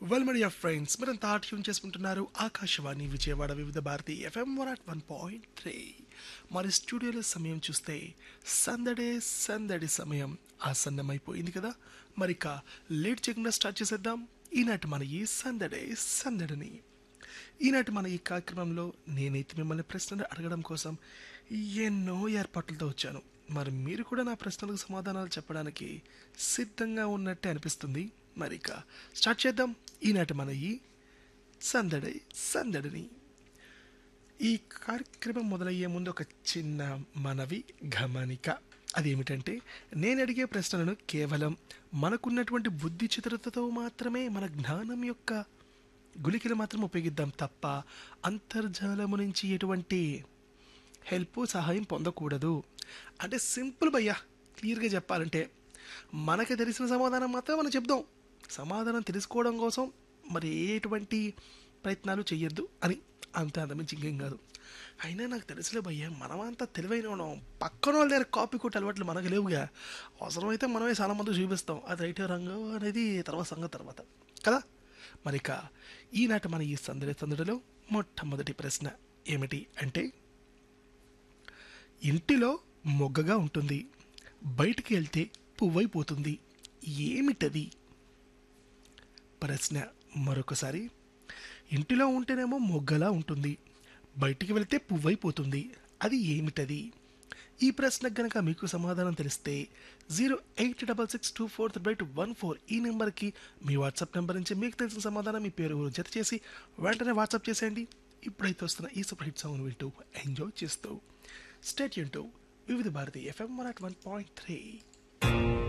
well media friends మీరంతా tune చేసుకుంటున్నారు Akashvani Vijayawada Vividh Bharati FM one at one point three మరి స్టూడియోలో సమయం చూస్తే సందడే సందడి సమయం ఆసన్నమైపోయింది కదా మరి ఇక లేట్ చేయకుండా స్టార్ట్ చేసేద్దాం ఈనాటి మన ఈ సందడే సందడిని ఈనాటి మన ఈ కార్యక్రమంలో నేనైతే మిమ్మల్ని ప్రశ్నలు అడగడం కోసం ఎన్నో ఏర్పాట్లతో వచ్చాను మరి మీరు కూడా నా ప్రశ్నలకు సమాధానాలు చెప్పడానికి సిద్ధంగా ఉన్నట్టే అనిపిస్తుంది మరి ఇక స్టార్ట్ చేద్దాం ఈనాటి మన ఈ సందడి సందడిని ఈ కార్యక్రమం మొదలయ్యే ముందు ఒక చిన్న మనవి గమనిక అదేమిటంటే నేను అడిగే ప్రశ్నలను కేవలం మనకున్నటువంటి బుద్ధి చిత్రతతో మాత్రమే మన జ్ఞానం యొక్క గులికలు మాత్రం ఉపయోగిద్దాం తప్ప అంతర్జాలము నుంచి ఎటువంటి హెల్ప్ సహాయం పొందకూడదు అంటే సింపుల్ భయ్యా క్లియర్గా చెప్పాలంటే మనకు తెలిసిన సమాధానం మాత్రం మనం చెప్దాం సమాధానం తెలుసుకోవడం కోసం మరి ఎటువంటి ప్రయత్నాలు చెయ్యొద్దు అని అంత అంతమించి ఇంకేం కాదు అయినా నాకు తెలుసులే భయ్యా మనమంతా తెలివైన ఉన్నాం పక్కన వాళ్ళ దగ్గర కాపీ కొట్టి అలవాట్లు మనకు లేవుగా అవసరమైతే మనమే చాలా మంది చూపిస్తాం అది రైట్ రంగు అనేది తర్వాత సంగతి తర్వాత కదా మరి ఇక ఈనాటి మన ఈ సందడి సందడిలో మొట్టమొదటి ప్రశ్న ఏమిటి అంటే ఇంటిలో మొగ్గగా ఉంటుంది బయటికి వెళ్తే పువ్వైపోతుంది ఏమిటది ప్రశ్న మరొకసారి ఇంటిలో ఉంటేనేమో మొగ్గలా ఉంటుంది బయటికి వెళ్తే పువ్వైపోతుంది అది ఏమిటది ఈ ప్రశ్నకు గనక మీకు సమాధానం తెలిస్తే zero eight double six two four triple eight one four ఈ నెంబర్కి మీ వాట్సాప్ నెంబర్ నుంచి మీకు తెలిసిన సమాధానం మీ పేరు ఊరు జత చేసి వెంటనే వాట్సాప్ చేసేయండి ఇప్పుడైతే వస్తున్న ఈ సూపర్ హిట్ సాంగ్ వింటూ ఎంజాయ్ చేస్తూ స్టేట్ యూన్ Vividh Bharati FM one at one point three